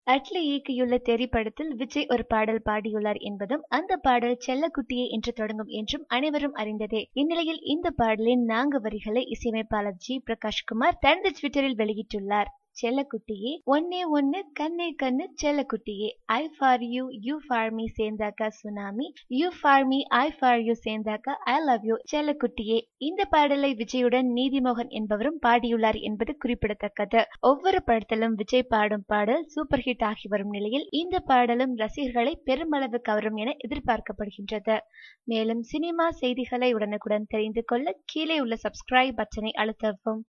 அட்லி இயக்கியுள்ள தெரி படத்தில் விஜய் ஒரு பாடல் பாடியுள்ளார் என்பதும் அந்த பாடல் செல்லக்குட்டியே என்று தொடங்கும் என்றும் அனைவரும் அறிந்ததே இந்நிலையில் இந்த பாடலின் நான்கு வரிகளை இசையமைப்பாளர் ஜி பிரகாஷ்குமார் தனது ட்விட்டரில் வெளியிட்டுள்ளார் செல்லக்குட்டியே ஒன்னே ஒன்னு கண்ணே கண்ணு செல்லக்குட்டியே I for you you for me சேர்ந்தாக்கா tsunami you for me I for you சேர்ந்தாக்கா ஐ லவ் யூ செல்லக்குட்டியே இந்த பாடலை விஜயுடன் நீதிமோகன் என்பவரும் பாடியுள்ளார் என்பது குறிப்பிடத்தக்கது ஒவ்வொரு படத்திலும் விஜய் பாடும் பாடல் சூப்பர் ஹிட் ஆகி வரும் நிலையில் இந்த பாடலும் ரசிகர்களை பெருமளவு கவரும் என எதிர்பார்க்கப்படுகின்றது மேலும் சினிமா செய்திகளை உடனுக்குடன் தெரிந்து கொள்ள கீழே உள்ள சப்ஸ்கிரைப் பட்டனை அழுத்தவும்